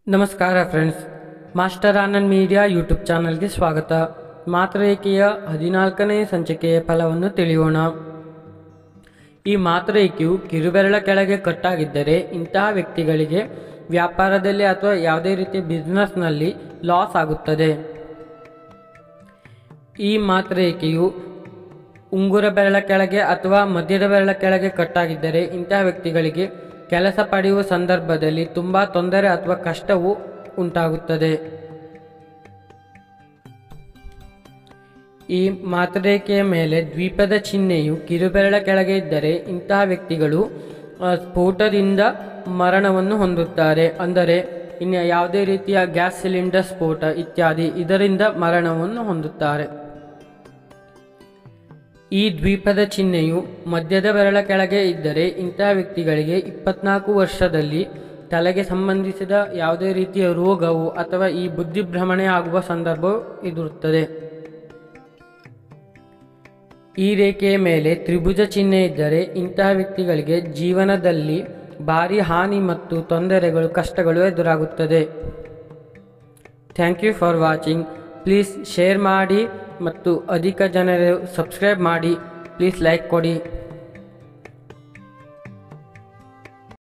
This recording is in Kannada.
ನಮಸ್ಕಾರ friends master Anand media YouTube ಚಾನಲ್ಗೆ ಸ್ವಾಗತ ಮಾತೃರೇಖೆಯ ಹದಿನಾಲ್ಕನೇ ಸಂಚಿಕೆಯ ಫಲವನ್ನು ತಿಳಿಯೋಣ ಈ ಮಾತೃರೇಖೆಯು ಕಿರುಬೆರಳ ಕೆಳಗೆ ಕಟ್ಟಾಗಿದ್ದರೆ ಇಂತಹ ವ್ಯಕ್ತಿಗಳಿಗೆ ವ್ಯಾಪಾರದಲ್ಲಿ ಅಥವಾ ಯಾವುದೇ ರೀತಿಯ ಬಿಸ್ನೆಸ್ನಲ್ಲಿ ಲಾಸ್ ಆಗುತ್ತದೆ ಈ ಮಾತೃರೇಖೆಯು ಉಂಗುರ ಬೆರಳ ಕೆಳಗೆ ಅಥವಾ ಮಧ್ಯದ ಬೆರಳ ಕೆಳಗೆ ಕಟ್ಟಾಗಿದ್ದರೆ ಇಂತಹ ವ್ಯಕ್ತಿಗಳಿಗೆ ಕೆಲಸ ಪಡೆಯುವ ಸಂದರ್ಭದಲ್ಲಿ ತುಂಬ ತೊಂದರೆ ಅಥವಾ ಕಷ್ಟವು ಉಂಟಾಗುತ್ತದೆ ಈ ಮಾತೃರೇಖೆಯ ಮೇಲೆ ದ್ವೀಪದ ಚಿಹ್ನೆಯು ಕಿರುಬೆರಳ ಕೆಳಗೆ ಇದ್ದರೆ ಇಂತಹ ವ್ಯಕ್ತಿಗಳು ಆ, ಸ್ಫೋಟದಿಂದ ಮರಣವನ್ನು ಹೊಂದುತ್ತಾರೆ ಅಂದರೆ ಇನ್ನು ಯಾವುದೇ ರೀತಿಯ ಗ್ಯಾಸ್ ಸಿಲಿಂಡರ್ ಸ್ಫೋಟ ಇತ್ಯಾದಿ ಇದರಿಂದ ಮರಣವನ್ನು ಹೊಂದುತ್ತಾರೆ ಈ ದ್ವೀಪದ ಚಿಹ್ನೆಯು ಮಧ್ಯದ ಬೆರಳ ಕೆಳಗೆ ಇದ್ದರೆ ಇಂತಹ ವ್ಯಕ್ತಿಗಳಿಗೆ ಇಪ್ಪತ್ನಾಲ್ಕು ವರ್ಷದಲ್ಲಿ ತಲೆಗೆ ಸಂಬಂಧಿಸಿದ ಯಾವುದೇ ರೀತಿಯ ರೋಗವು ಅಥವಾ ಈ ಬುದ್ಧಿಭ್ರಮಣೆ ಆಗುವ ಸಂದರ್ಭವು ಇದಿರುತ್ತದೆ ಈ ರೇಖೆಯ ಮೇಲೆ ತ್ರಿಭುಜ ಚಿಹ್ನೆ ಇದ್ದರೆ ಇಂತಹ ವ್ಯಕ್ತಿಗಳಿಗೆ ಜೀವನದಲ್ಲಿ ಭಾರಿ ಹಾನಿ ಮತ್ತು ತೊಂದರೆಗಳು ಕಷ್ಟಗಳು ಎದುರಾಗುತ್ತದೆ thank you for watching please share ಮಾಡಿ ಮತ್ತು ಅಧಿಕ ಜನರು ಸಬ್ಸ್ಕ್ರೈಬ್ ಮಾಡಿ ಪ್ಲೀಸ್ ಲೈಕ್ ಕೊಡಿ